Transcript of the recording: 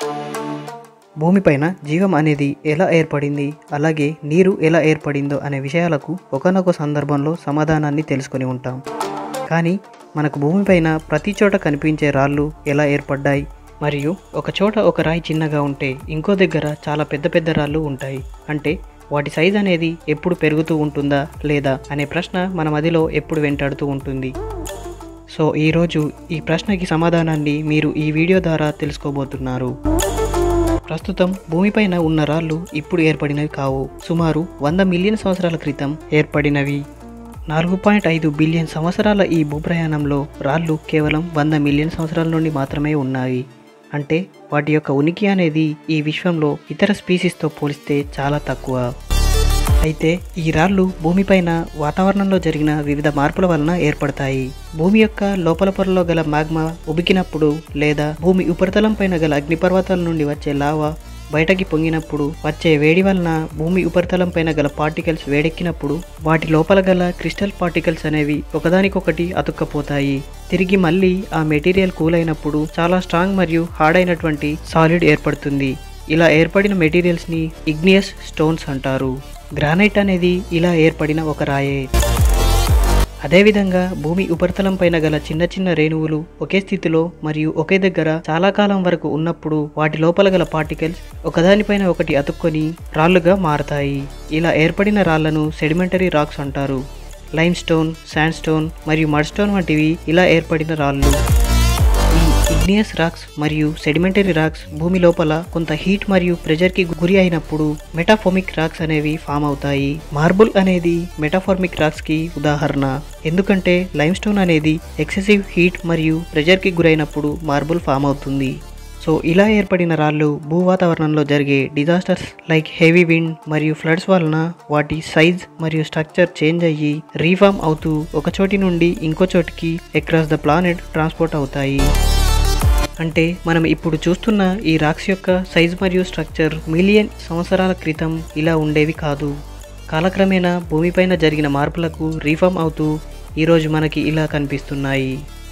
భూమిపైన జీవం అనేది ఎలా ఏర్పడింది అలాగే నీరు ఎలా ఏర్పడిందో అనే విషయాలకు ఒకనొక సందర్భంలో సమాధానాన్ని తెలుసుకొని ఉంటాం కానీ మనకు భూమిపైన ప్రతి చోట కనిపించే రాళ్ళు ఎలా ఏర్పడ్డాయి మరియు ఒక చోట ఒక రాయి చిన్నగా ఉంటే ఇంకో దగ్గర చాలా పెద్ద పెద్ద రాళ్ళు ఉంటాయి అంటే వాటి సైజ్ అనేది ఎప్పుడు పెరుగుతూ ఉంటుందా లేదా అనే ప్రశ్న మన మదిలో ఎప్పుడు వెంటాడుతూ ఉంటుంది సో ఈరోజు ఈ ప్రశ్నకి సమాధానాన్ని మీరు ఈ వీడియో ద్వారా తెలుసుకోబోతున్నారు ప్రస్తుతం భూమిపైన ఉన్న రాళ్ళు ఇప్పుడు ఏర్పడినవి కావు సుమారు వంద మిలియన్ సంవత్సరాల క్రితం ఏర్పడినవి నాలుగు పాయింట్ ఐదు బిలియన్ సంవత్సరాల ఈ భూప్రయాణంలో రాళ్ళు కేవలం వంద మిలియన్ సంవత్సరాల నుండి మాత్రమే ఉన్నాయి అంటే వాటి యొక్క ఉనికి అనేది ఈ విశ్వంలో ఇతర స్పీసీస్తో పోలిస్తే చాలా తక్కువ అయితే ఈ రాళ్ళు భూమిపైన వాతావరణంలో జరిగిన వివిధ మార్పుల వలన ఏర్పడతాయి భూమి యొక్క లోపల పొరలో గల మాగ్మా ఉబికినప్పుడు లేదా భూమి ఉపరితలం పైన గల అగ్నిపర్వతాల నుండి వచ్చే లావా బయటకి పొంగినప్పుడు వచ్చే వేడి వలన భూమి ఉపరితలం పైన గల పార్టికల్స్ వేడెక్కినప్పుడు వాటి లోపల గల క్రిస్టల్ పార్టికల్స్ అనేవి ఒకదానికొకటి అతుక్కపోతాయి తిరిగి మళ్ళీ ఆ మెటీరియల్ కూల్ అయినప్పుడు చాలా స్ట్రాంగ్ మరియు హార్డ్ అయినటువంటి సాలిడ్ ఏర్పడుతుంది ఇలా ఏర్పడిన మెటీరియల్స్ని ఇగ్నియస్ స్టోన్స్ అంటారు గ్రానైట్ అనేది ఇలా ఏర్పడిన ఒక రాయే అదేవిధంగా భూమి ఉపరితలం పైన గల చిన్న చిన్న రేణువులు ఒకే స్థితిలో మరియు ఒకే దగ్గర చాలా కాలం వరకు ఉన్నప్పుడు వాటి లోపల గల పార్టికల్స్ ఒకదానిపైన ఒకటి అతుక్కొని రాళ్లుగా మారతాయి ఇలా ఏర్పడిన రాళ్లను సెడిమెంటరీ రాక్స్ అంటారు లైమ్ స్టోన్ శాండ్ స్టోన్ మరియు మడ్ స్టోన్ వంటివి ఇలా ఏర్పడిన రాళ్ళు ఈ ఇగ్నియస్ రాక్స్ మరియు సెడిమెంటరీ రాక్స్ భూమి లోపల కొంత హీట్ మరియు ప్రెషర్కి గురి అయినప్పుడు మెటాఫోమిక్ రాక్స్ అనేవి ఫామ్ అవుతాయి మార్బుల్ అనేది మెటాఫార్మిక్ రాక్స్కి ఉదాహరణ ఎందుకంటే లైమ్ స్టోన్ అనేది ఎక్సెసివ్ హీట్ మరియు ప్రెషర్కి గురైనప్పుడు మార్బుల్ ఫామ్ అవుతుంది సో ఇలా ఏర్పడిన రాళ్ళు భూ వాతావరణంలో జరిగే డిజాస్టర్స్ లైక్ హెవీ విండ్ మరియు ఫ్లడ్స్ వలన వాటి సైజ్ మరియు స్ట్రక్చర్ చేంజ్ అయ్యి రీఫార్మ్ అవుతూ ఒక చోటి నుండి ఇంకో చోటికి అక్రాస్ ద ప్లానెట్ ట్రాన్స్పోర్ట్ అవుతాయి అంటే మనం ఇప్పుడు చూస్తున్న ఈ రాక్స్ యొక్క సైజ్ మరియు స్ట్రక్చర్ మిలియన్ సంవత్సరాల క్రితం ఇలా ఉండేవి కాదు కాలక్రమేణా భూమిపైన జరిగిన మార్పులకు రీఫార్మ్ అవుతూ ఈరోజు మనకి ఇలా కనిపిస్తున్నాయి